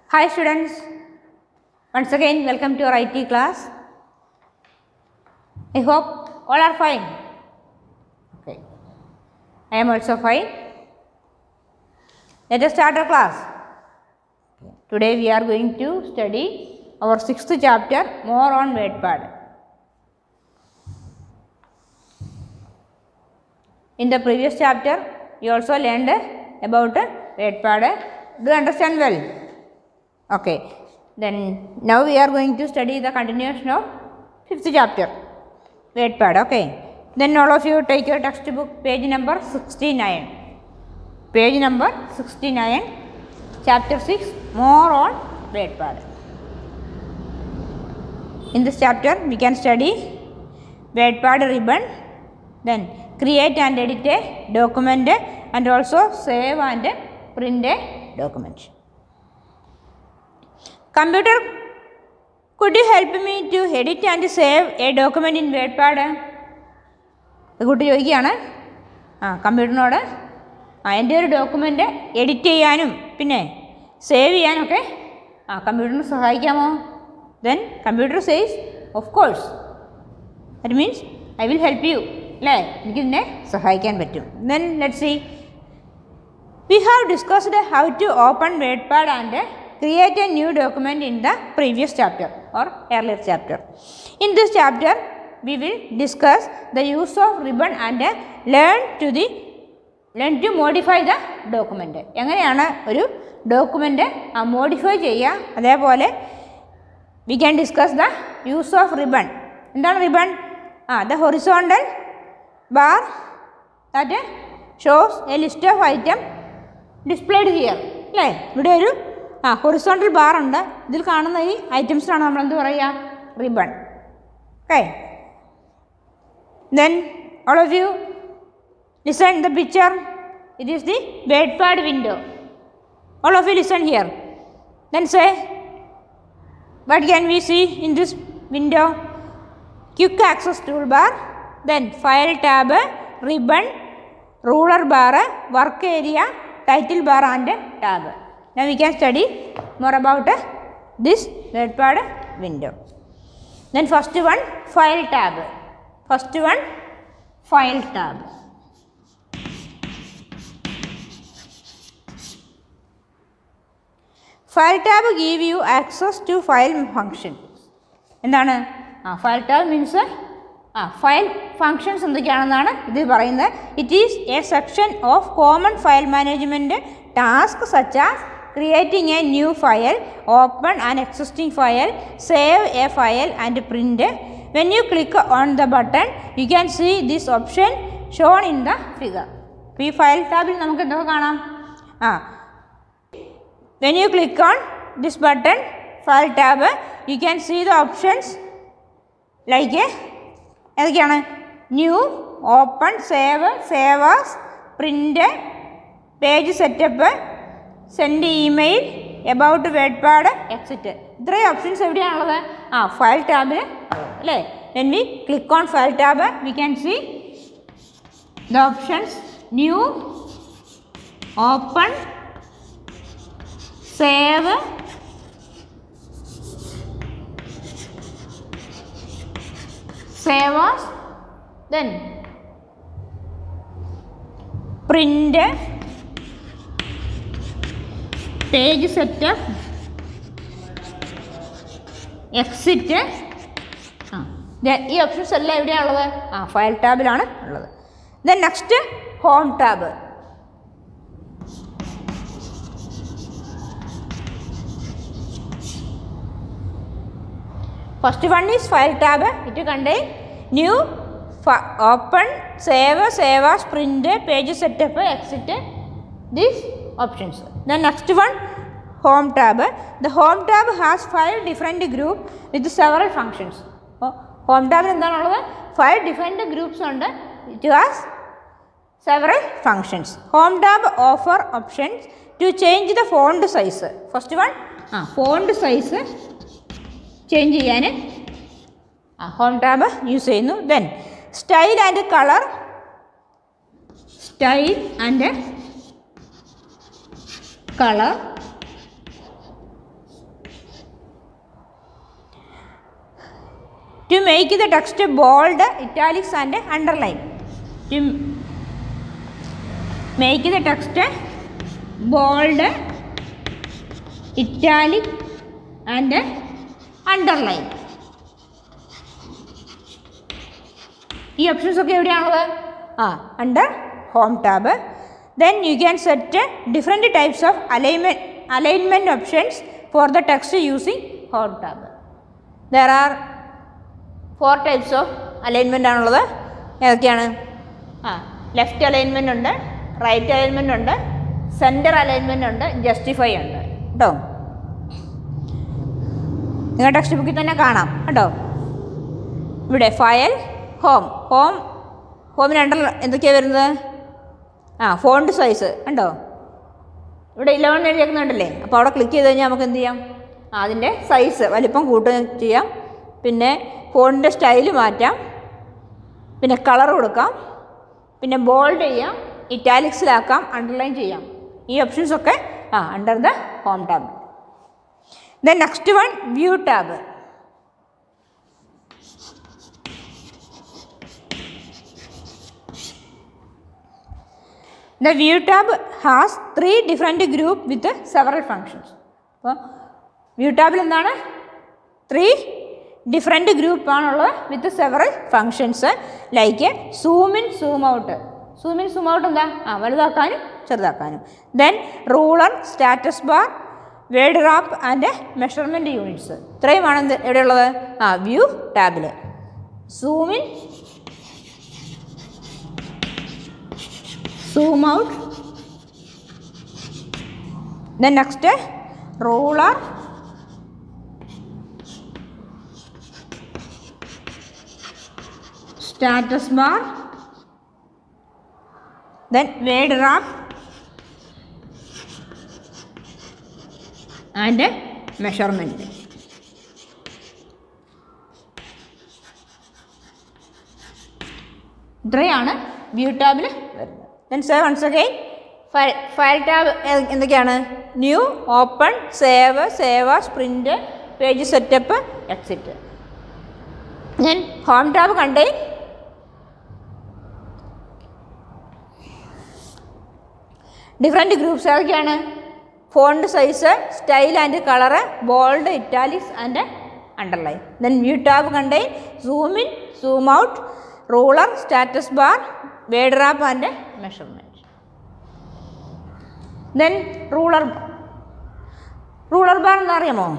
Hi students, once again welcome to our IT class. I hope all are fine. Okay, I am also fine. Let us start our class. Okay. Today we are going to study our sixth chapter more on WordPad. In the previous chapter, you also learned about WordPad. Do you understand well? Okay. Then now we are going to study the continuation of fifth chapter. WordPad. Okay. Then all of you take your textbook page number 69. Page number 69, chapter 6, more on WordPad. In this chapter, we can study WordPad ribbon, then create and edit a document and also save and print a document. Computer, could you help me to edit and save a document in WordPad? ഇത് കുട്ടി ചോദിക്കുകയാണ് ആ കമ്പ്യൂട്ടറിനോട് ആ എൻ്റെ ഒരു document edit ചെയ്യാനും പിന്നെ save ചെയ്യാനൊക്കെ ആ കമ്പ്യൂട്ടറിന് സഹായിക്കാമോ then computer says of course that means I will help you അല്ലേ എനിക്കിതിനെ സഹായിക്കാൻ പറ്റും then let see we have discussed how to open WordPad and create a new document in the previous chapter or earlier chapter. In this chapter, we will discuss the use of ribbon and learn to the learn to modify the document. എങ്ങനെയാണ് ഒരു document modify ചെയ്യുക അതേപോലെ we can discuss the use of ribbon എന്താണ് ribbon ആ the horizontal bar that shows a list of item displayed here അല്ലേ ഇവിടെ ഒരു ആ ഹൊറിസോണ്ടൽ ബാർ ഉണ്ട് ഇതിൽ കാണുന്ന ഈ ഐറ്റംസിനാണ് നമ്മൾ എന്ത് പറയുക ribbon okay then all of you listen the picture it is the WordPad window all of you listen here then say what can we see in this window quick access toolbar then file tab ribbon ruler bar work area title bar and tab now we can study more about uh, this WordPad window then first one file tab first one file tab file tab give you access to file function എന്താണ് ആ file tab means ആ file functions എന്തൊക്കെയാണെന്നാണ് ഇതിൽ പറയുന്നത് it is a section of common file management task such as creating a new file open and existing file save a file and print when you click on the button you can see this option shown in the figure ഈ file ടാബിൽ നമുക്ക് എന്തൊക്കെ കാണാം ആ when you click on this button file tab you can see the options like ഏതൊക്കെയാണ് new open save save as print page setup send email about WordPad exit ഇത്രയും options എവിടെയാണുള്ളത് ആ ഫയൽ ടാബിൽ അല്ലേ when we click on file tab we can see the options new open save save as then print page setup exit ആ ഈ options എല്ലാം എവിടെയാണ് ഉള്ളത് ആ ഫയൽ ടാബിലാണ് ഉള്ളത് then next home tab First one is file tab. It contain new, open, save, save as, print, page setup, exit. These options. The next one, home tab. The home tab has five different group with several functions. ഹോം ടാബിൽ എന്താണുള്ളത് five different groups ഉണ്ട് it has several functions home tab offer options to change the font size first one ആ font size change ചെയ്യാൻ ആ home tab use ചെയ്യുന്നു then style and colour style and colour to make the text bold italics and underline to make the text bold italic and underline ഈ options ഒക്കെ എവിടെയാണുള്ളത് ആ under home tab then you can set different types of alignment alignment options for the text using home tab there are four types of alignment ആണുള്ളത് ഏതൊക്കെയാണ് ആ left alignment ഉണ്ട് right alignment ഉണ്ട് centre alignment ഉണ്ട് justify ഉണ്ട് കേട്ടോ നിങ്ങൾ text ബുക്കിൽ തന്നെ കാണാം കേട്ടോ ഇവിടെ ഫയൽ ഹോം ഹോം ഹോമിന് അണ്ടർ എന്തൊക്കെയാണ് വരുന്നത് ആ ഫോണ്ട് സൈസ് കണ്ടോ ഇവിടെ ഇലവൻ എഴുതിയേക്കുന്നുണ്ടല്ലേ അപ്പോൾ അവിടെ ക്ലിക്ക് ചെയ്ത് കഴിഞ്ഞാൽ നമുക്ക് എന്ത് ചെയ്യാം ആ അതിൻ്റെ സൈസ് വലിപ്പം കൂട്ടുകയും ചെയ്യാം പിന്നെ ഫോണിൻ്റെ സ്റ്റൈല് മാറ്റാം പിന്നെ കളർ കൊടുക്കാം പിന്നെ ബോൾഡ് ചെയ്യാം ഇറ്റാലിക്സിലാക്കാം അണ്ടർലൈൻ ചെയ്യാം ഈ ഓപ്ഷൻസ് ഒക്കെ ആ under the home tab then next one view tab The view tab has three different group with several functions. അപ്പോൾ വ്യൂ ടാബിൽ എന്താണ് ത്രീ ഡിഫറെൻറ്റ് ഗ്രൂപ്പ് ആണുള്ളത് with several functions like zoom in zoom out zoom in zoom out എന്താ ആ വലുതാക്കാനും ചെറുതാക്കാനും then ruler status bar word wrap and measurement units ഇത്രയുമാണ് എന്ത് എവിടെയുള്ളത് ആ വ്യൂ ടാബിൽ zoom in zoom out then next ruler status bar then word wrap and measurement ഇത്രയാണ് വ്യൂ ടാബിൽ വരുന്നത് then save once again file file tab എന്തൊക്കെയാണ് new open save save as print page setup exit ഞാൻ home tab കണ്ടേ different groups ഏതൊക്കെയാണ് font size style and colour bold italics and underline then view tab contain zoom in zoom out ruler status bar word wrap and measurement then ruler ruler bar എന്നറിയാമോ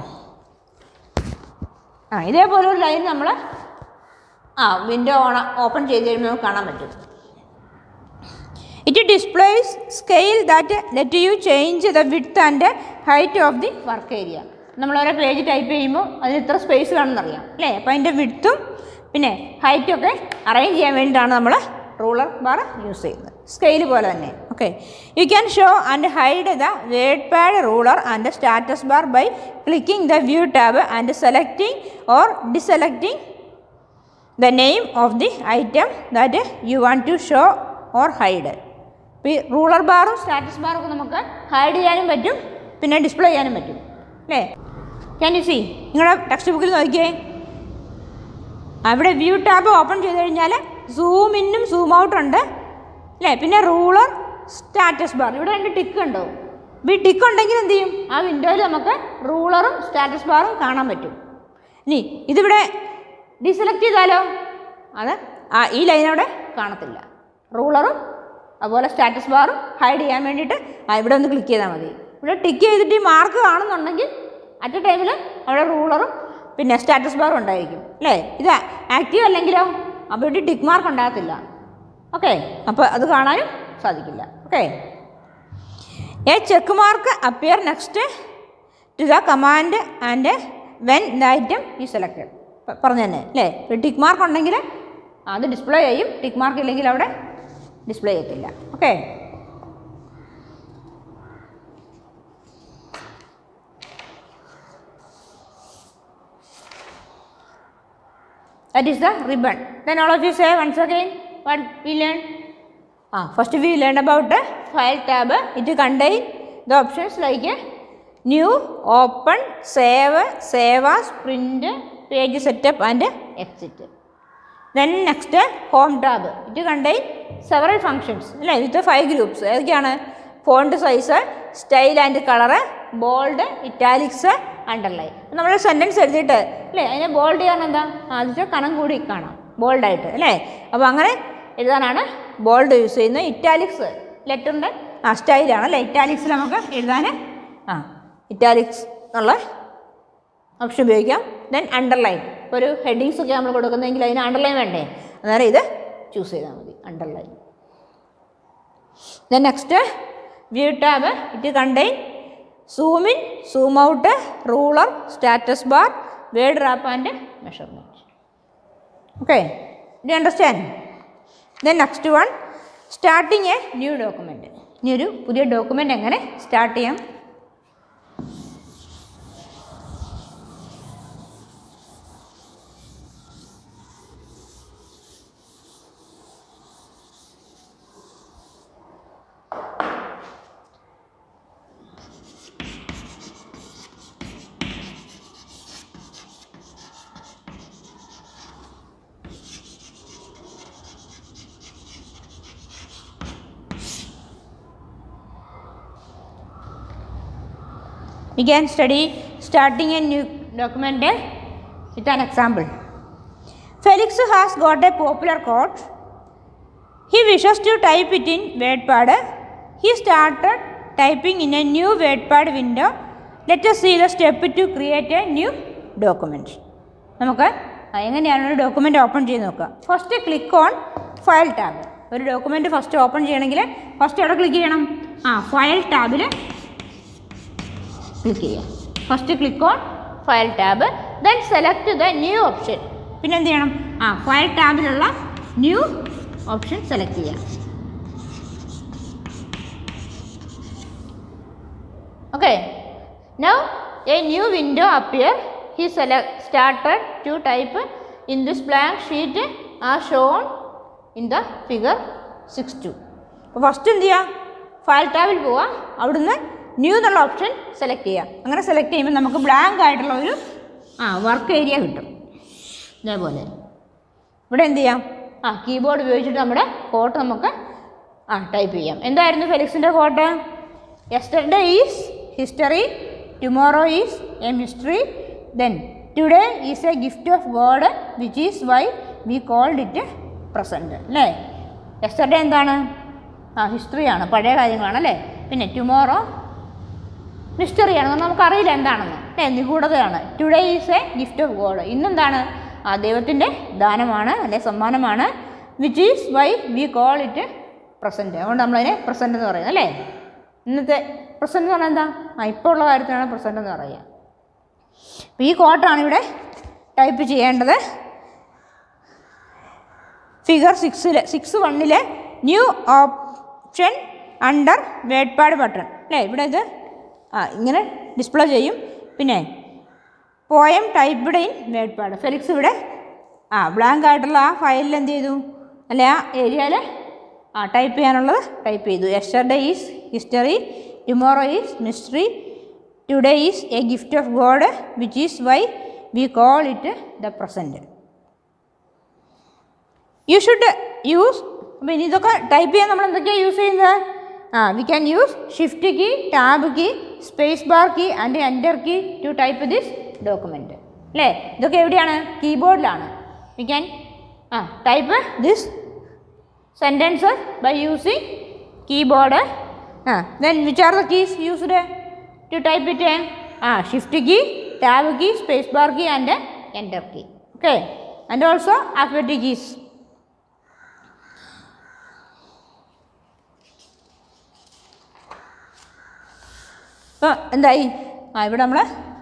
ആ ഇതേപോലെ ഒരു line നമ്മൾ ആ window on open ചെയ്ത് കഴിയുമ്പോൾ നമുക്ക് കാണാൻ പറ്റും it displays scale that let you change the width and height of the work area നമ്മൾ ഓരോ പേജ് ടൈപ്പ് ചെയ്യുമ്പോൾ അതിന് ഇത്ര സ്പേസ് വേണമെന്നറിയാം അല്ലേ അപ്പോൾ അതിൻ്റെ വിഡ്ത്തും പിന്നെ ഹൈറ്റും ഒക്കെ അറേഞ്ച് ചെയ്യാൻ വേണ്ടിയിട്ടാണ് നമ്മൾ റൂളർ ബാർ യൂസ് ചെയ്യുന്നത് സ്കെയിൽ പോലെ തന്നെ okay you can show and hide the word pad ruler and status bar by clicking the view tab and selecting or deselecting the name of the item that you want to show or hide ഇപ്പോൾ ഈ ruler ബാറും status ബാറും ഒക്കെ നമുക്ക് hide ചെയ്യാനും പറ്റും പിന്നെ display ചെയ്യാനും പറ്റും അല്ലേ ക്യാൻ യു സി നിങ്ങളുടെ ടെക്സ്റ്റ് ബുക്കിൽ നോക്കിയേ അവിടെ വ്യൂ ടാബ് ഓപ്പൺ ചെയ്ത് കഴിഞ്ഞാൽ സൂം ഇന്നും സൂം ഔട്ടും ഉണ്ട് അല്ലേ പിന്നെ റൂളർ സ്റ്റാറ്റസ് ബാർ ഇവിടെ രണ്ട് ടിക്ക് ഉണ്ടാവും അപ്പോൾ ഈ ടിക്ക് ഉണ്ടെങ്കിൽ എന്ത് ചെയ്യും ആ വിൻഡോയിൽ നമുക്ക് റൂളറും സ്റ്റാറ്റസ് ബാറും കാണാൻ പറ്റും ഇനി ഇതിവിടെ ഡിസെലക്ട് ചെയ്താലോ അത് ആ ഈ ലൈൻ അവിടെ കാണത്തില്ല റൂളറും അതുപോലെ സ്റ്റാറ്റസ് ബാറും ഹൈഡ് ചെയ്യാൻ വേണ്ടിയിട്ട് ആ ഇവിടെ ഒന്ന് ക്ലിക്ക് ചെയ്താൽ മതി ഇവിടെ ടിക്ക് ചെയ്തിട്ട് ഈ മാർക്ക് കാണുന്നുണ്ടെങ്കിൽ അറ്റ് ടൈമിൽ അവിടെ റൂളറും പിന്നെ സ്റ്റാറ്റസ് ബാറും ഉണ്ടായിരിക്കും അല്ലേ ഇത് ആക്റ്റീവ് അല്ലെങ്കിലോ അപ്പോൾ ഇവിടെ ടിക്ക് മാർക്ക് ഉണ്ടാകത്തില്ല ഓക്കെ അപ്പോൾ അത് കാണാനും സാധിക്കില്ല okay a check mark appear next to the command and when the item is selected പറഞ്ഞു തന്നെ അല്ലേ ടിക്ക് മാർക്ക് ഉണ്ടെങ്കിൽ അത് ഡിസ്പ്ലേ ചെയ്യും ടിക്ക് മാർക്ക് ഇല്ലെങ്കിൽ അവിടെ ഡിസ്പ്ലേ ചെയ്യത്തില്ല okay that is the ribbon then all of you say once again what we learned ah first we learned about the file tab it contain the options like a new open save save as print page setup and exit then next home tab ഇത് contain several functions അല്ലേ with five groups ഏതൊക്കെയാണ് font size style and colour bold italics underline നമ്മൾ sentence എഴുതിയിട്ട് അല്ലേ അതിനെ bold ചെയ്യാൻ എന്താ ആദ്യത്തെ കണം കൂടി കാണാം ബോൾഡായിട്ട് അല്ലേ അപ്പോൾ അങ്ങനെ എഴുതാനാണ് ബോൾഡ് യൂസ് ചെയ്യുന്നത് ഇറ്റാലിക്സ് ലെറ്ററിൻ്റെ ആ സ്റ്റൈലാണ് അല്ലേ ഇറ്റാലിക്സിൽ നമുക്ക് എഴുതാൻ ആ ഇറ്റാലിക്സ് എന്നുള്ള ഓപ്ഷൻ ഉപയോഗിക്കാം ദെൻ അണ്ടർലൈൻ ഇപ്പോൾ ഒരു ഹെഡിങ്സ് ഒക്കെ നമ്മൾ കൊടുക്കുന്നതെങ്കിൽ അതിന് അണ്ടർലൈൻ വേണ്ടേ അന്നേരം ഇത് ചൂസ് ചെയ്താൽ മതി underline then next view tab it contain zoom in zoom out ruler status bar word wrap and measurement okay do understand then next one starting a new document ഇനി ഒരു പുതിയ ഡോക്യുമെൻ്റ് എങ്ങനെ start ചെയ്യാം We can study starting a new document with an example. Felix has got a popular coat. He wishes to type it in WordPad. He started typing in a new WordPad window. Let us see the step to create a new document. നമുക്ക് എങ്ങനെയാണ് ഒരു document open ചെയ്ത് നോക്കുക first click on file tab ഒരു document first open ചെയ്യണമെങ്കിൽ first എവിടെ click ചെയ്യണം ആ ഫയൽ ടാബിൽ ക്ലിക്ക് ചെയ്യുക first click on file tab then select the new option പിന്നെ എന്ത് ചെയ്യണം ആ ഫയൽ ടാബിലുള്ള ന്യൂ ഓപ്ഷൻ സെലക്ട് ചെയ്യുക okay now a new window appear he select started to type in this blank sheet are shown in the figure six two അപ്പോൾ first എന്ത് ചെയ്യുക file ടാബിൽ പോവുക അവിടുന്ന് ന്യൂ എന്നുള്ള ഓപ്ഷൻ സെലക്ട് ചെയ്യുക അങ്ങനെ സെലക്ട് ചെയ്യുമ്പോൾ നമുക്ക് ബ്ലാങ്ക് ആയിട്ടുള്ള ഒരു ആ വർക്ക് ഏരിയ കിട്ടും ഇതേപോലെ ഇവിടെ എന്ത് ചെയ്യാം ആ കീബോർഡ് ഉപയോഗിച്ചിട്ട് നമ്മുടെ കോട്ട് നമുക്ക് ആ ടൈപ്പ് ചെയ്യാം എന്തായിരുന്നു ഫെലിക്സിൻ്റെ quote yesterday is history tomorrow is a mystery then today is a gift of God which is why we called it present അല്ലേ യെസ്റ്റർഡേ എന്താണ് ആ ഹിസ്റ്ററിയാണ് പഴയ കാര്യങ്ങളാണ് അല്ലേ പിന്നെ ടുമോറോ മിസ്റ്ററിയാണ് നമുക്കറിയില്ല എന്താണെന്ന് അല്ലേ നിഗൂഢതയാണ് today is a gift of God ഇന്നെന്താണ് ആ ദൈവത്തിൻ്റെ ദാനമാണ് അല്ലെ സമ്മാനമാണ് which is why we call it present അതുകൊണ്ട് നമ്മളതിനെ പ്രസൻറ്റ് എന്ന് പറയുന്നത് അല്ലേ ഇന്നത്തെ പ്രസൻറ്റ് എന്ന് പറഞ്ഞാൽ എന്താ ആ ഇപ്പോൾ ഉള്ള കാര്യത്തിനാണ് പ്രസൻറ്റ് എന്ന് പറയുക അപ്പോൾ ഈ കോട്ടാണ് ഇവിടെ ടൈപ്പ് ചെയ്യേണ്ടത് ഫിഗർ സിക്സിൽ സിക്സ് വണ്ണിലെ new option under word pad button അല്ലേ ഇവിടെ ഇത് ആ ഇങ്ങനെ ഡിസ്പ്ലേ ചെയ്യും പിന്നെ poem typed in word pad Felix ഇവിടെ ആ ബ്ലാങ്ക് ആയിട്ടുള്ള ആ ഫയലിൽ എന്ത് ചെയ്തു അല്ലെ ആ ഏരിയയിൽ ആ ടൈപ്പ് ചെയ്യാനുള്ളത് ടൈപ്പ് ചെയ്തു yesterday is history tomorrow is mystery today is a gift of God which is why we call it the present you should use അപ്പോൾ ഇനി ഇതൊക്കെ ടൈപ്പ് ചെയ്യാൻ നമ്മൾ എന്തൊക്കെയാണ് യൂസ് ചെയ്യുന്നത് ആ we can use shift key tab key space bar key and enter key to type this document അല്ലേ ഇതൊക്കെ എവിടെയാണ് കീബോർഡിലാണ് we can uh type this sentence by using keyboard uh then which are the keys used to type it uh shift key tab key space bar key and enter key okay and also alphabetic keys ഇപ്പോൾ എന്തായി ആ ഇവിടെ നമ്മൾ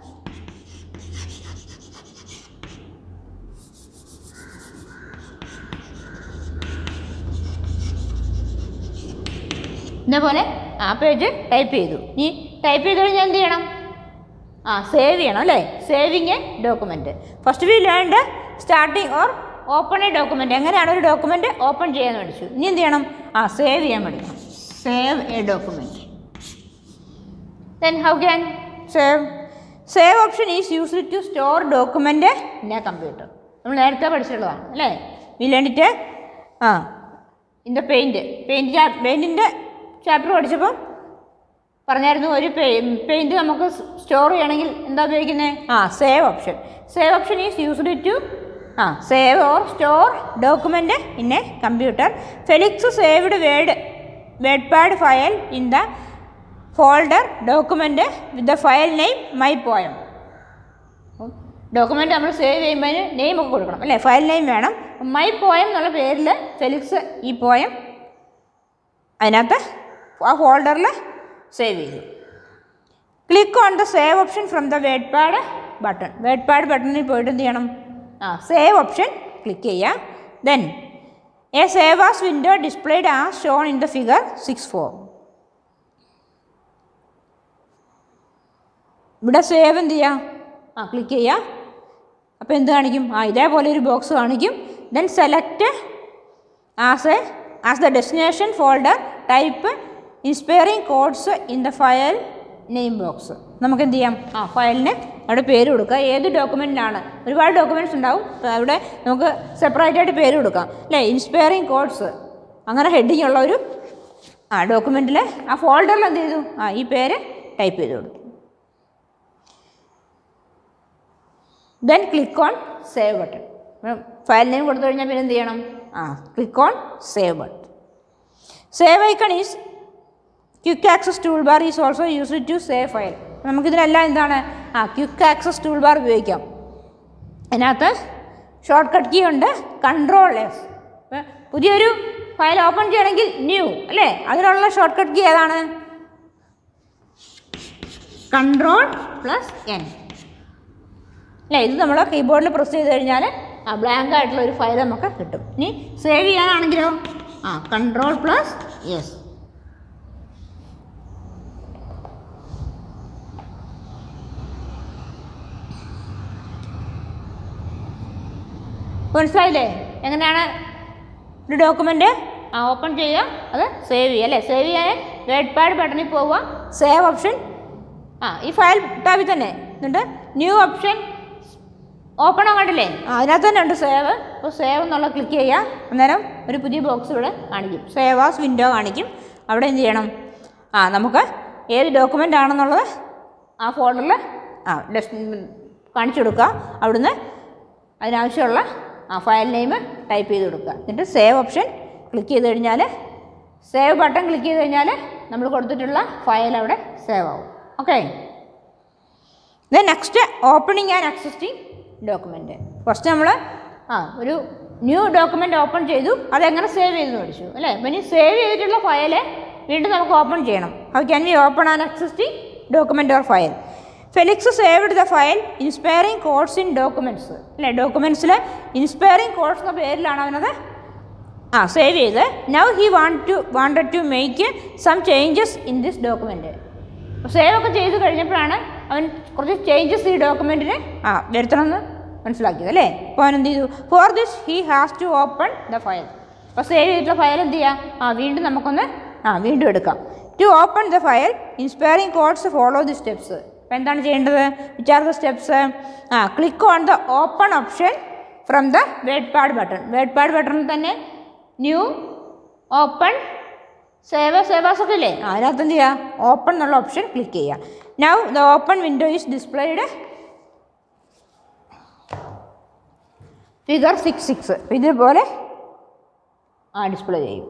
ഇതേപോലെ ആ page type ചെയ്തു ഇനി type ചെയ്ത് കഴിഞ്ഞാൽ എന്ത് ചെയ്യണം ആ സേവ് ചെയ്യണം അല്ലേ saving a document first we learned starting or open a document എങ്ങനെയാണ് ഒരു ഡോക്യുമെൻറ്റ് ഓപ്പൺ ചെയ്യാൻ പഠിച്ചു ഇനി എന്ത് ചെയ്യണം ആ സേവ് ചെയ്യാൻ പഠിക്കണം save a document then how can save save option is used to store document in a computer നമ്മൾ നേരത്തെ പഠിച്ചിട്ടുള്ളതാണ് അല്ലേ we learnt uh in the paint paint പെയിൻറ്റിൻ്റെ ചാപ്റ്റർ പഠിച്ചപ്പം പറഞ്ഞായിരുന്നു ഒരു പെയിൻറ്റ് നമുക്ക് സ്റ്റോർ ചെയ്യണമെങ്കിൽ എന്താ ഉപയോഗിക്കുന്നത് ആ save option save option is used to uh save or store document in a computer Felix saved word word pad file in the folder document with the file name my poem document നമ്മൾ save ചെയ്യുമ്പോൾ അതിന് name ഒക്കെ കൊടുക്കണം അല്ലേ file name വേണം my poem എന്നുള്ള പേരിൽ Felix ഈ പോയം അതിനകത്ത് ആ ഫോൾഡറിൽ സേവ് ചെയ്തു click on the save option from the word pad button word pad ബട്ടണിൽ പോയിട്ട് എന്ത് ചെയ്യണം ആ സേവ് ഓപ്ഷൻ ക്ലിക്ക് ചെയ്യുക then a save as window displayed uh shown in the figure six four ഇവിടെ സേവ് എന്ത് ചെയ്യുക ആ ക്ലിക്ക് ചെയ്യുക അപ്പോൾ എന്ത് കാണിക്കും ആ ഇതേപോലെ ഒരു ബോക്സ് കാണിക്കും then select as a as the destination folder type inspiring codes in the file name box നമുക്ക് എന്ത് ചെയ്യാം ആ ഫയലിന് അവിടെ പേര് കൊടുക്കുക ഏത് ഡോക്യുമെൻറ്റിലാണ് ഒരുപാട് ഡോക്യുമെൻറ്റ്സ് ഉണ്ടാവും അപ്പോൾ അവിടെ നമുക്ക് സെപ്പറേറ്റ് ആയിട്ട് പേര് കൊടുക്കാം അല്ലേ ഇൻസ്പയറിംഗ് കോഡ്സ് അങ്ങനെ ഹെഡിങ് ഉള്ള ഒരു ആ ഡോക്യുമെൻറ്റിൽ ആ ഫോൾഡറിൽ എന്ത് ചെയ്തു ആ ഈ പേര് ടൈപ്പ് ചെയ്ത് കൊടുക്കും then click on save button file name കൊടുത്തു കഴിഞ്ഞാൽ പിന്നെ എന്ത് ചെയ്യണം ആ click on save button save icon is quick access tool bar is also use to save file നമുക്കിതിനെല്ലാം എന്താണ് ആ ക്വിക്ക് ആക്സസ് ടൂൾ ബാർ ഉപയോഗിക്കാം അതിനകത്ത് ഷോർട്ട് കട്ട് കീ ഉണ്ട് കൺട്രോൾ എസ് പുതിയൊരു ഫയൽ ഓപ്പൺ ചെയ്യണമെങ്കിൽ ന്യൂ അല്ലേ അതിനുള്ള ഷോർട്ട് കട്ട് കീ ഏതാണ് കൺട്രോൾ പ്ലസ് എൻ അല്ലേ ഇത് നമ്മൾ കീബോർഡിൽ പ്രസ് ചെയ്ത് കഴിഞ്ഞാൽ ആ ബ്ലാങ്ക് ആയിട്ടുള്ള ഒരു ഫയൽ നമുക്ക് കിട്ടും ഇനി സേവ് ചെയ്യാനാണെങ്കിലോ ആ കൺട്രോൾ പ്ലസ് യെസ് മനസ്സിലായില്ലേ എങ്ങനെയാണ് ഒരു ഡോക്യുമെൻ്റ് ആ ഓപ്പൺ ചെയ്യുക അത് സേവ് ചെയ്യുക അല്ലേ സേവ് ചെയ്യാൻ വേഡ് പാഡ് ബട്ടണിൽ പോവുക സേവ് ഓപ്ഷൻ ആ ഈ ഫയൽ ടാബിൽ തന്നെ എന്നിട്ട് ന്യൂ ഓപ്ഷൻ ഓപ്പൺ ആകണ്ടില്ലേ ആ അതിനകത്ത് തന്നെ ഉണ്ട് സേവ് അപ്പോൾ സേവ് എന്നുള്ള ക്ലിക്ക് ചെയ്യുക അന്നേരം ഒരു പുതിയ ബോക്സ് ഇവിടെ കാണിക്കും സേവ് ആസ് വിൻഡോ കാണിക്കും അവിടെ എന്ത് ചെയ്യണം ആ നമുക്ക് ഏത് ഡോക്യുമെൻ്റ് ആണെന്നുള്ളത് ആ ഫോൾഡറിൽ ആ ഡസ്റ്റ് കാണിച്ചു കൊടുക്കുക അവിടുന്ന് അതിനാവശ്യമുള്ള ആ ഫയൽ നെയിം ടൈപ്പ് ചെയ്ത് കൊടുക്കുക എന്നിട്ട് സേവ് ഓപ്ഷൻ ക്ലിക്ക് ചെയ്ത് കഴിഞ്ഞാൽ സേവ് ബട്ടൺ ക്ലിക്ക് ചെയ്ത് കഴിഞ്ഞാൽ നമ്മൾ കൊടുത്തിട്ടുള്ള ഫയൽ അവിടെ സേവ് ആവും okay then next opening and accessing document first നമ്മൾ ആ ഒരു ന്യൂ ഡോക്യുമെൻ്റ് ഓപ്പൺ ചെയ്തു അതെങ്ങനെ സേവ് ചെയ്ത് പഠിച്ചു അല്ലേ അപ്പം ഇനി സേവ് ചെയ്തിട്ടുള്ള ഫയൽ വീണ്ടും നമുക്ക് ഓപ്പൺ ചെയ്യണം how can we open and accessing document or file Felix saved the file inspiring codes in documents അല്ലേ ഡോക്യുമെൻറ്റ്സിൽ ഇൻസ്പയറിംഗ് കോഡ്സ് എന്ന പേരിലാണ് അവനത് ആ സേവ് ചെയ്ത് now he want to wanted to make some changes in this document save ഒക്കെ ചെയ്ത് കഴിഞ്ഞപ്പോഴാണ് അവൻ കുറച്ച് ചേഞ്ചസ് ഈ ഡോക്യുമെൻറ്റിന് ആ വരുത്തണമെന്ന് മനസ്സിലാക്കിയത് അല്ലേ അപ്പോൾ അവൻ എന്ത് ചെയ്തു for this he has to open the file അപ്പോൾ സേവ് ചെയ്തിട്ടുള്ള ഫയൽ എന്ത് ചെയ്യാം ആ വീണ്ടും നമുക്കൊന്ന് ആ വീണ്ടും എടുക്കാം to open the file inspiring codes follow the steps അപ്പോൾ എന്താണ് ചെയ്യേണ്ടത് which are the steps uh click on the open option from the word pad button word pad ബട്ടണിൽ തന്നെ ന്യൂ ഓപ്പൺ സേവ സേവാസ് ഒക്കെ ഇല്ലേ ആ, അതിനകത്ത് എന്ത് ചെയ്യുക ഓപ്പൺ എന്നുള്ള ഓപ്ഷൻ ക്ലിക്ക് ചെയ്യുക now the open window is displayed figure six six ഇതുപോലെ ആ ഡിസ്പ്ലേ ചെയ്യും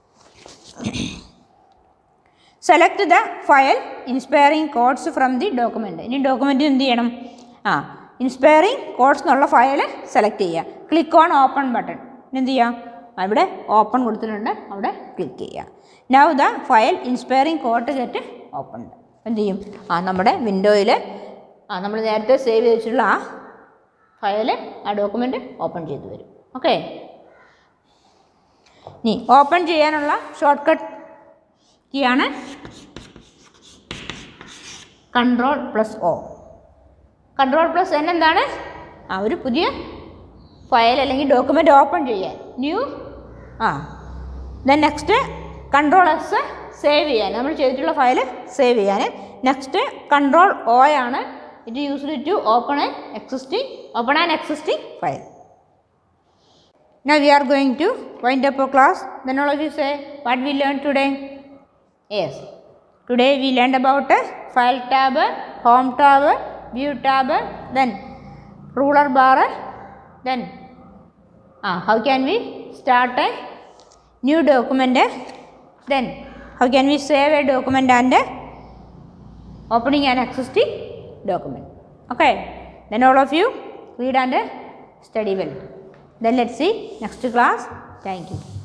select the file inspiring codes from the document ഇനി ഡോക്യുമെൻറ്റ് എന്ത് ചെയ്യണം ആ ഇൻസ്പയറിംഗ് കോഡ്സ് എന്നുള്ള ഫയൽ സെലക്ട് ചെയ്യുക ക്ലിക്ക് ഓൺ ഓപ്പൺ ബട്ടൺ എന്ത് ചെയ്യുക അവിടെ ഓപ്പൺ കൊടുത്തിട്ടുണ്ട് അവിടെ ക്ലിക്ക് ചെയ്യുക now the file inspiring code get open എന്ത് ചെയ്യും ആ നമ്മുടെ വിൻഡോയിൽ ആ നമ്മൾ നേരത്തെ സേവ് ചെയ്ത് വെച്ചിട്ടുള്ള ആ ഫയൽ ആ ഡോക്യുമെൻ്റ് ഓപ്പൺ ചെയ്ത് വരും ഓക്കെ ഇനി ഓപ്പൺ ചെയ്യാനുള്ള ഷോർട്ട് കട്ട് കീയാണ് control plus O control plus N എന്താണ് ആ ഒരു പുതിയ ഫയൽ അല്ലെങ്കിൽ ഡോക്യുമെൻ്റ് ഓപ്പൺ ചെയ്യാൻ ന്യൂ ആ then next control S save ചെയ്യാൻ നമ്മൾ ചെയ്തിട്ടുള്ള ഫയൽ സേവ് ചെയ്യാൻ നെക്സ്റ്റ് കൺട്രോൾ ഒ ആണ് it is used to open an existing open an existing file now we are going to wind up our class then all of you say what we learned today yes today we learned about a file tab home tab view tab then ruler bar then ah, how can we start a new document then how can we save a document and opening an existing document okay then all of you read and study well then let's see next class thank you